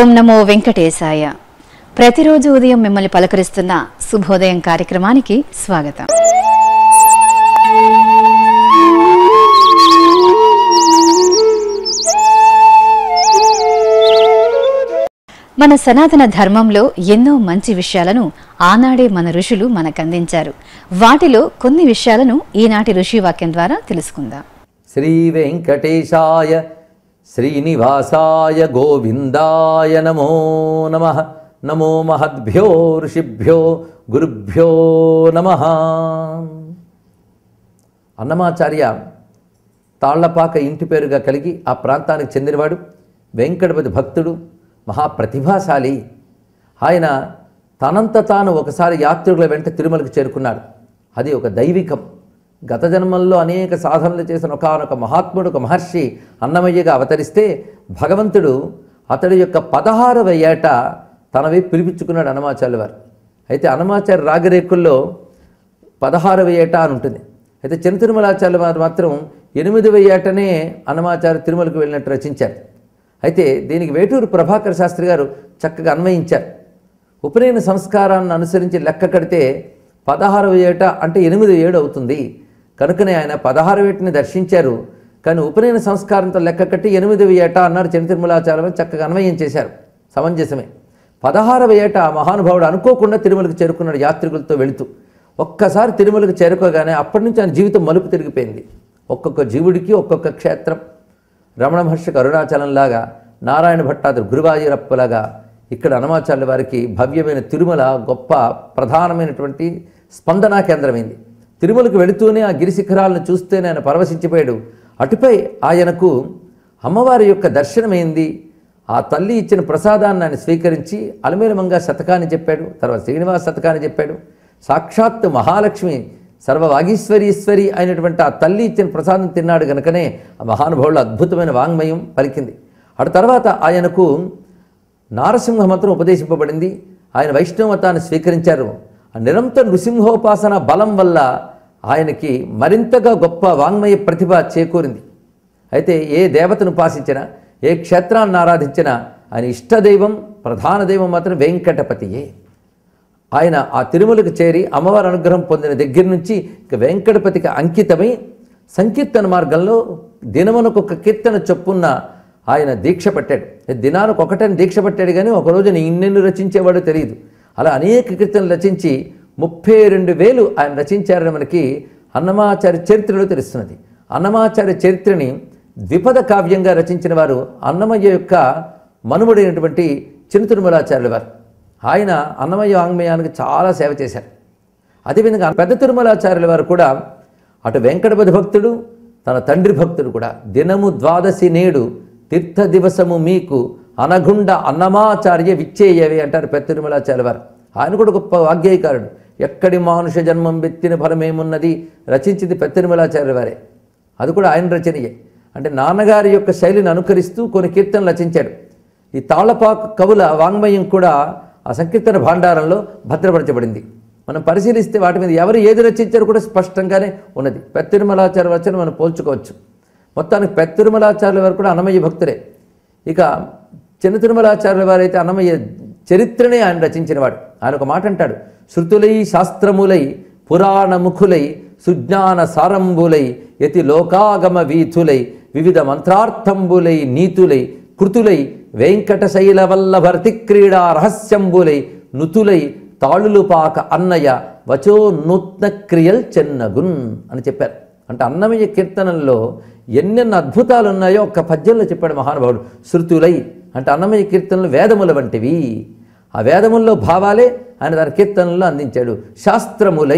ఓం నమో వెంకటేశాయ ప్రతిరోజు ఉదయం మిమ్మల్ని పలకరిస్తున్న శుభోదయం కార్యక్రమానికి స్వాగతం మన సనాతన ధర్మంలో ఎన్నో మంచి విషయాలను ఆనాడే మన ఋషులు మనకందించారు వాటిలో కొన్ని విషయాలను ఈనాటి ఋషి వాక్యం ద్వారా తెలుసుకుందాం శ్రీ వెంకటేశాయ శ్రీనివాసాయ గోవిందాయ నమో నమ నమో మహద్భ్యో ఋషిభ్యో గురుభ్యో నమ అన్నమాచార్య తాళ్లపాక ఇంటి పేరుగా కలిగి ఆ ప్రాంతానికి చెందినవాడు వెంకటపతి భక్తుడు మహాప్రతిభాశాలి ఆయన తనంత తాను ఒకసారి యాత్రికుల వెంట తిరుమలకు చేరుకున్నాడు అది ఒక దైవికం గత జన్మల్లో అనేక సాధనలు చేసిన ఒకనొక మహాత్ముడు ఒక మహర్షి అన్నమయ్యగా అవతరిస్తే భగవంతుడు అతడి యొక్క పదహారవ ఏట తనవే పిలిపించుకున్నాడు అనమాచార్య వారు అయితే అనమాచార్య రాగరేకుల్లో పదహారవ ఏట అని ఉంటుంది అయితే చిన్న తిరుమలాచార్య వారు మాత్రం ఎనిమిదవ ఏటనే అన్నమాచార్య తిరుమలకు వెళ్ళినట్టు రచించారు అయితే దీనికి వేటూరు ప్రభాకర్ శాస్త్రి గారు చక్కగా అన్వయించారు ఉపనయన సంస్కారాన్ని అనుసరించి లెక్క కడితే పదహారవ ఏట అంటే ఎనిమిది ఏడు అవుతుంది కనుకనే ఆయన పదహారవ ఏటని దర్శించారు కానీ ఉపనయన సంస్కారంతో లెక్క కట్టి ఎనిమిదవ ఏట అన్నారు చిన్న తిరుమలాచార్య వారు చక్కగా అన్వయం చేశారు సమంజసమే పదహారవ ఏట ఆ మహానుభావుడు అనుకోకుండా తిరుమలకు చేరుకున్నాడు యాత్రికులతో వెళుతూ ఒక్కసారి తిరుమలకు చేరుకోగానే అప్పటి నుంచి ఆయన జీవితం మలుపు తిరిగిపోయింది ఒక్కొక్క జీవుడికి ఒక్కొక్క క్షేత్రం రమణ మహర్షికి అరుణాచలంలాగా నారాయణ భట్టాద్రి గురువాయూరప్పలాగా ఇక్కడ అనమాచార్య వారికి భవ్యమైన తిరుమల గొప్ప ప్రధానమైనటువంటి స్పందనా కేంద్రమైంది తిరుమలకు వెళుతూనే ఆ గిరి శిఖరాలను చూస్తేనే ఆయన పరవశించిపోయాడు అటుపై ఆయనకు అమ్మవారి యొక్క దర్శనమైంది ఆ తల్లి ఇచ్చిన ప్రసాదాన్ని ఆయన స్వీకరించి అలమేలమంగా శతకాన్ని చెప్పాడు తర్వాత శ్రీనివాస శతకాన్ని చెప్పాడు సాక్షాత్ మహాలక్ష్మి సర్వవాగీశ్వరీశ్వరి అయినటువంటి ఆ తల్లి ఇచ్చిన ప్రసాదం తిన్నాడు గనుకనే ఆ మహానుభావులు అద్భుతమైన వాంగ్మయం పలికింది అటు తర్వాత ఆయనకు నారసింహ మంత్రం ఉపదేశింపబడింది ఆయన వైష్ణవతాన్ని స్వీకరించారు ఆ నిరంతర నృసింహోపాసన బలం వల్ల ఆయనకి మరింతగా గొప్ప వాంగ్మయ ప్రతిభ చేకూరింది అయితే ఏ దేవతను ఉపాసించినా ఏ క్షేత్రాన్ని ఆరాధించినా ఆయన ఇష్టదైవం ప్రధాన దైవం మాత్రం వెంకటపతియే ఆయన ఆ తిరుమలకు చేరి అమ్మవారి అనుగ్రహం పొందిన దగ్గర నుంచి ఇక వెంకటపతికి అంకితమై సంకీర్తన మార్గంలో దినమునకు ఒక కీర్తన చొప్పున్న ఆయన దీక్ష పట్టాడు దినానికి ఒకటని దీక్ష పట్టాడు కానీ ఒక రోజున ఇన్నెన్ని రచించేవాడో తెలియదు అలా అనేక కీర్తనలు రచించి ముప్పై రెండు వేలు ఆయన రచించారని మనకి అన్నమాచార్య చరిత్రలో తెలుస్తున్నది అన్నమాచార్య చరిత్రని ద్విపద కావ్యంగా రచించిన వారు అన్నమయ్య యొక్క మనుమడైనటువంటి చిన్న తిరుమలాచార్యుల వారు ఆయన అన్నమయ్య వాంగ్మయానికి చాలా సేవ చేశారు అదేవిధంగా పెద్ద తిరుమలాచార్యుల వారు కూడా అటు వెంకటపతి భక్తుడు తన తండ్రి భక్తుడు కూడా దినము ద్వాదశి నేడు తీర్థ దివసము మీకు అనగుండ అన్నమాచార్య విచ్చేయవే అంటారు పెద్ద తిరుమలాచార్య వారు ఆయన కూడా గొప్ప వాగ్గేయకారుడు ఎక్కడి మానుష జన్మం వెత్తిన ఫలమేమున్నది రచించింది పెద్ద తిరుమలాచార్య వారే అది కూడా ఆయన రచనయే అంటే నాన్నగారి యొక్క శైలిని అనుకరిస్తూ కొన్ని కీర్తనలు రచించాడు ఈ తాళపాక కవుల వాంగ్మయం కూడా ఆ సంకీర్తన భాండారంలో భద్రపరచబడింది మనం పరిశీలిస్తే వాటి మీద ఎవరు ఏది రచించారో కూడా స్పష్టంగానే ఉన్నది పెత్తిరుమలాచార్య రచన మనం పోల్చుకోవచ్చు మొత్తానికి పెత్తిరుమలాచార్యుల వారు కూడా అన్నమయ్య భక్తులే ఇక చిన్న తిరుమలాచార్యుల వారైతే అన్నమయ్య చరిత్రనే ఆయన రచించినవాడు ఆయన ఒక మాట అంటాడు శృతులై శాస్త్రములై పురాణముఖులై సుజ్ఞాన సారంబులై యతి లోకాగమ వీథులై వివిధ మంత్రార్థంబులై నీతులై కృతులై వెంకటశైల వల్లభర్తి క్రీడా రహస్యంబులై నుతులై తాళులు పాక అన్నయ్య వచో నూత్న క్రియల్ చెన్నగున్ అని చెప్పారు అంటే అన్నమయ్య కీర్తనల్లో ఎన్నెన్ని అద్భుతాలు ఉన్నాయో ఒక్క పద్యంలో చెప్పాడు మహానుభావుడు శృతులై అంటే అన్నమయ్య కీర్తనలు వేదముల వంటివి ఆ వేదముల్లో భావాలే ఆయన దాని కీర్తనల్లో అందించాడు శాస్త్రములై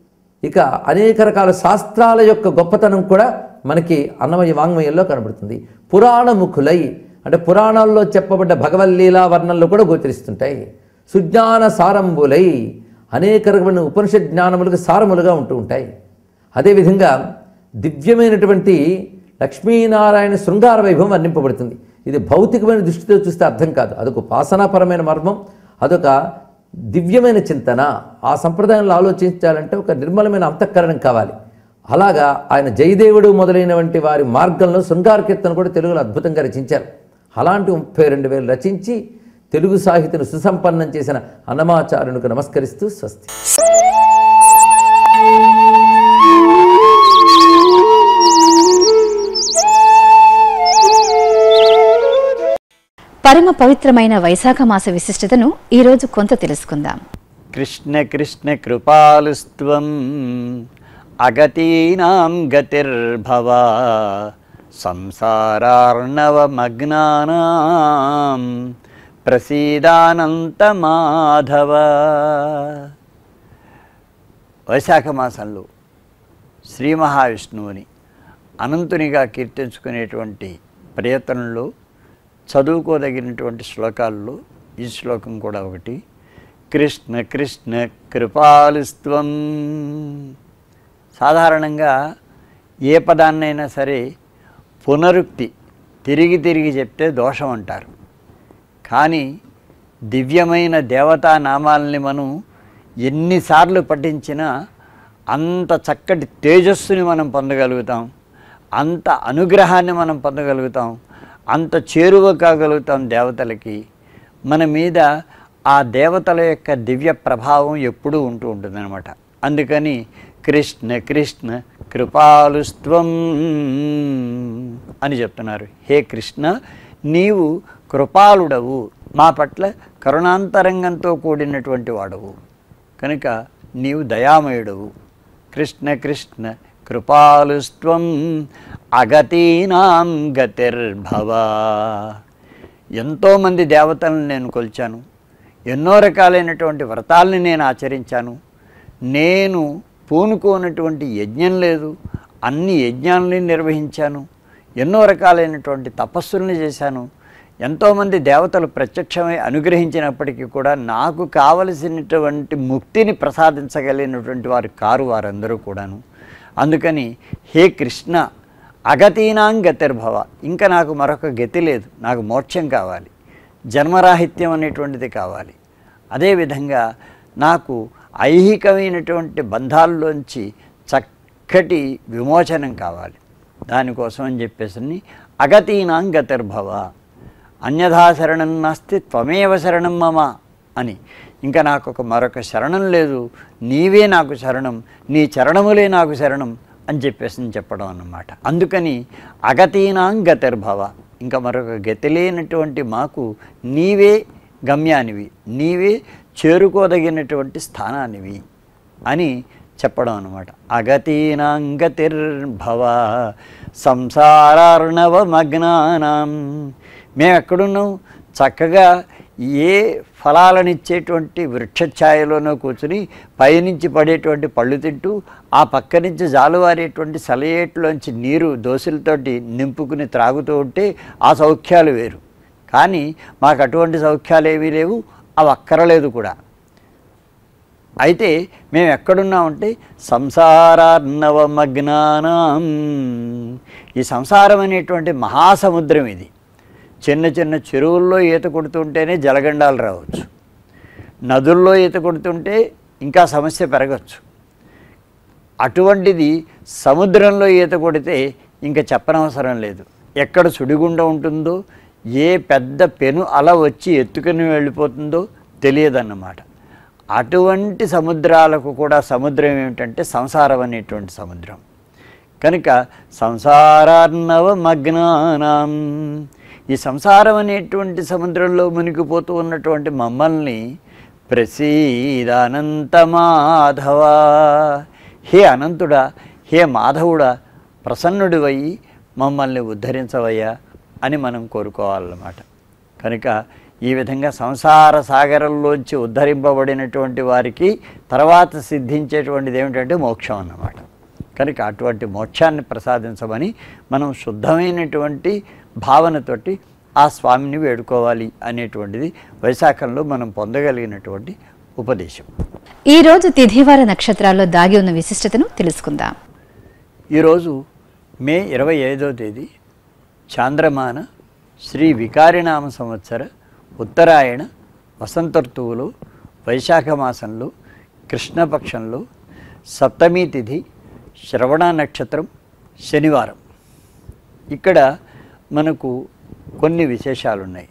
ఇక అనేక రకాల శాస్త్రాల యొక్క గొప్పతనం కూడా మనకి అన్నమయ్య వాంగ్మయంలో కనబడుతుంది పురాణముఖులై అంటే పురాణాల్లో చెప్పబడ్డ భగవల్లీలా వర్ణనలు కూడా గోచరిస్తుంటాయి సుజ్ఞాన సారంబులై అనేక రకమైన ఉపనిషత్ జ్ఞానములకు సారములుగా ఉంటూ ఉంటాయి అదేవిధంగా దివ్యమైనటువంటి లక్ష్మీనారాయణ శృంగార వైభవం వర్ణింపబడుతుంది ఇది భౌతికమైన దృష్టితో చూస్తే అర్థం కాదు అదొక ఉపాసనాపరమైన మర్మం అదొక దివ్యమైన చింతన ఆ సంప్రదాయంలో ఆలోచించాలంటే ఒక నిర్మలమైన అంతఃకరణం కావాలి అలాగా ఆయన జయదేవుడు మొదలైనటువంటి వారి మార్గంలో శృంగార కీర్తన కూడా తెలుగులో అద్భుతంగా రచించారు అలాంటి ముప్పై రెండు వేలు రచించి తెలుగు సాహిత్యను సుసంపన్నం చేసిన అన్నమాచార్యునికి నమస్కరిస్తూ స్వస్తి పరమ పవిత్రమైన వైశాఖ మాస విశిష్టతను ఈరోజు కొంత తెలుసుకుందాం కృష్ణ కృష్ణ కృపాలుస్త్వం అగతీనాం గతిర్భవ సంసారార్ణవమగ్నానాం ప్రసీదానంత మాధవ వైశాఖ మాసంలో శ్రీ మహావిష్ణువుని అనంతునిగా కీర్తించుకునేటువంటి ప్రయత్నంలో చదువుకోదగినటువంటి శ్లోకాల్లో ఈ శ్లోకం కూడా ఒకటి కృష్ణ కృష్ణ కృపాలుస్త్వం సాధారణంగా ఏ పదాన్నైనా సరే పునరుక్తి తిరిగి తిరిగి చెప్తే దోషం అంటారు కానీ దివ్యమైన దేవతా నామాలని మనం ఎన్నిసార్లు పఠించినా అంత చక్కటి తేజస్సుని మనం పొందగలుగుతాం అంత అనుగ్రహాన్ని మనం పొందగలుగుతాం అంత చేరువ కాగలుగుతాం దేవతలకి మన మీద ఆ దేవతల యొక్క దివ్య ప్రభావం ఎప్పుడూ ఉంటూ ఉంటుందన్నమాట అందుకని కృష్ణ కృష్ణ కృపాలుస్త్వం అని చెప్తున్నారు హే కృష్ణ నీవు కృపాలుడవు మా పట్ల కరుణాంతరంగంతో కూడినటువంటి వాడవు కనుక నీవు దయామయుడవు కృష్ణ కృష్ణ కృపాలుస్త్వం అగతీనాం గతిర్భవ ఎంతోమంది దేవతలను నేను కొలిచాను ఎన్నో రకాలైనటువంటి వ్రతాలని నేను ఆచరించాను నేను పూనుకోనటువంటి యజ్ఞం లేదు అన్ని యజ్ఞాలని నిర్వహించాను ఎన్నో రకాలైనటువంటి తపస్సుల్ని చేశాను ఎంతోమంది దేవతలు ప్రత్యక్షమై అనుగ్రహించినప్పటికీ కూడా నాకు కావలసినటువంటి ముక్తిని ప్రసాదించగలిగినటువంటి వారు కారు వారందరూ కూడాను అందుకని హే కృష్ణ అగతీనాం గతిర్భవ ఇంకా నాకు మరొక గతి లేదు నాకు మోక్షం కావాలి జన్మరాహిత్యం అనేటువంటిది కావాలి అదేవిధంగా నాకు ఐహికమైనటువంటి బంధాల్లోంచి చక్కటి విమోచనం కావాలి దానికోసం అని చెప్పేసి అగతీనాం గతిర్భవ అన్యథా శరణం నాస్తి త్వమేవ శరణం మమ అని ఇంకా నాకు ఒక మరొక శరణం లేదు నీవే నాకు శరణం నీ చరణములే నాకు శరణం అని చెప్పేసి చెప్పడం అన్నమాట అందుకని అగతీనాం గతిర్భవ ఇంకా మరొక గతి లేనటువంటి మాకు నీవే గమ్యానివి నీవే చేరుకోదగినటువంటి స్థానానివి అని చెప్పడం అనమాట అగతీనాంగతిర్భవ సంసారార్ణవమగ్నానాం మేము ఎక్కడున్నాం చక్కగా ఏ ఫలాలనిచ్చేటువంటి వృక్షఛాయలోనో కూర్చుని పైనుంచి పడేటువంటి పళ్ళు తింటూ ఆ పక్క నుంచి జాలువారేటువంటి సెలయేట్లోంచి నీరు దోశలతోటి నింపుకుని త్రాగుతూ ఉంటే ఆ సౌఖ్యాలు వేరు కానీ మాకు అటువంటి సౌఖ్యాలు ఏమీ లేవు అవి అక్కరలేదు కూడా అయితే మేము ఎక్కడున్నామంటే సంసారార్ణవమగ్నానాం ఈ సంసారం అనేటువంటి మహాసముద్రం ఇది చిన్న చిన్న చెరువుల్లో ఈత కొడుతుంటేనే జలగండాలు రావచ్చు నదుల్లో ఈత కొడుతుంటే ఇంకా సమస్య పెరగచ్చు అటువంటిది సముద్రంలో ఈత కొడితే ఇంకా చెప్పనవసరం లేదు ఎక్కడ సుడిగుండ ఉంటుందో ఏ పెద్ద పెను అల వచ్చి ఎత్తుకుని వెళ్ళిపోతుందో తెలియదన్నమాట అటువంటి సముద్రాలకు కూడా సముద్రం ఏమిటంటే సంసారం అనేటువంటి సముద్రం కనుక సంసారార్ణవమగ్నానాం ఈ సంసారం అనేటువంటి సముద్రంలో మునిగిపోతూ ఉన్నటువంటి మమ్మల్ని ప్రసీదానంత మాధవ హే అనంతుడా హే మాధవుడా ప్రసన్నుడివయ్యి మమ్మల్ని ఉద్ధరించవయ్యా అని మనం కోరుకోవాలన్నమాట కనుక ఈ విధంగా సంసార సాగరంలోంచి ఉద్ధరింపబడినటువంటి వారికి తర్వాత సిద్ధించేటువంటిది ఏమిటంటే మోక్షం అన్నమాట కనుక అటువంటి మోక్షాన్ని ప్రసాదించమని మనం శుద్ధమైనటువంటి భావనతోటి ఆ స్వామిని వేడుకోవాలి అనేటువంటిది వైశాఖంలో మనం పొందగలిగినటువంటి ఉపదేశం ఈరోజు తిథివార నక్షత్రాల్లో దాగి ఉన్న విశిష్టతను తెలుసుకుందాం ఈరోజు మే ఇరవై ఐదో తేదీ చాంద్రమాన శ్రీ వికారినామ సంవత్సర ఉత్తరాయణ వసంత ఋతువులో వైశాఖ మాసంలో కృష్ణపక్షంలో సప్తమి తిథి శ్రవణ నక్షత్రం శనివారం ఇక్కడ మనకు కొన్ని విశేషాలు ఉన్నాయి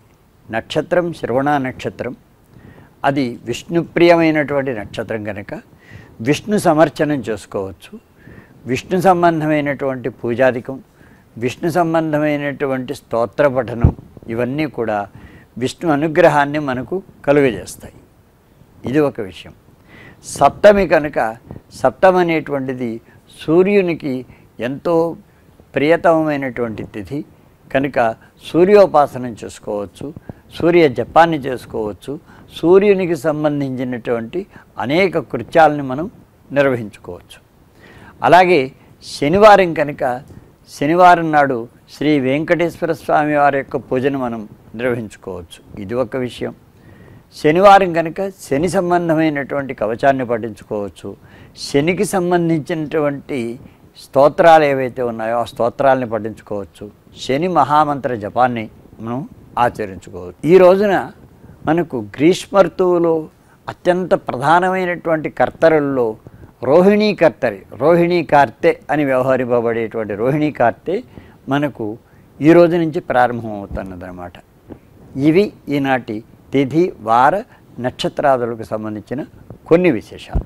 నక్షత్రం శ్రవణ నక్షత్రం అది విష్ణుప్రియమైనటువంటి నక్షత్రం కనుక విష్ణు సమర్చనం చేసుకోవచ్చు విష్ణు సంబంధమైనటువంటి పూజాధికం విష్ణు సంబంధమైనటువంటి స్తోత్ర పఠనం ఇవన్నీ కూడా విష్ణు అనుగ్రహాన్ని మనకు కలుగజేస్తాయి ఇది ఒక విషయం సప్తమి కనుక సప్తమి అనేటువంటిది సూర్యునికి ఎంతో ప్రియతమమైనటువంటి తిథి కనుక సూర్యోపాసనం చేసుకోవచ్చు సూర్య జపాన్ని చేసుకోవచ్చు సూర్యునికి సంబంధించినటువంటి అనేక కృత్యాలను మనం నిర్వహించుకోవచ్చు అలాగే శనివారం కనుక శనివారం నాడు శ్రీ వెంకటేశ్వర స్వామి వారి యొక్క పూజను మనం నిర్వహించుకోవచ్చు ఇది ఒక విషయం శనివారం కనుక శని సంబంధమైనటువంటి కవచాన్ని పఠించుకోవచ్చు శనికి సంబంధించినటువంటి స్తోత్రాలు ఏవైతే ఉన్నాయో ఆ స్తోత్రాలని పఠించుకోవచ్చు శని మహామంత్ర జపాన్ని మనం ఆచరించుకోవచ్చు ఈ రోజున మనకు గ్రీష్మ ఋతువులో అత్యంత ప్రధానమైనటువంటి కర్తరుల్లో రోహిణీ కర్తరి రోహిణీ కార్తె అని వ్యవహరింపబడేటువంటి రోహిణీ కార్తె మనకు ఈ రోజు నుంచి ప్రారంభమవుతున్నదన్నమాట ఇవి ఈనాటి తిథి వార నక్షత్రాదులకు సంబంధించిన కొన్ని విశేషాలు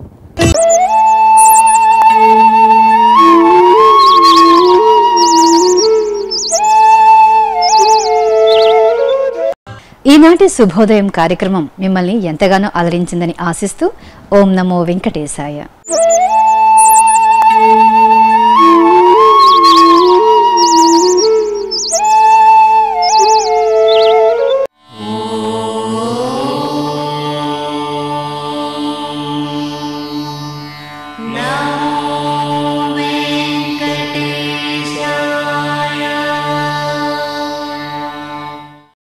ఈనాటి శుభోదయం కార్యక్రమం మిమ్మల్ని ఎంతగానో ఆదరించిందని ఆశిస్తూ ఓం నమో వెంకటేశాయ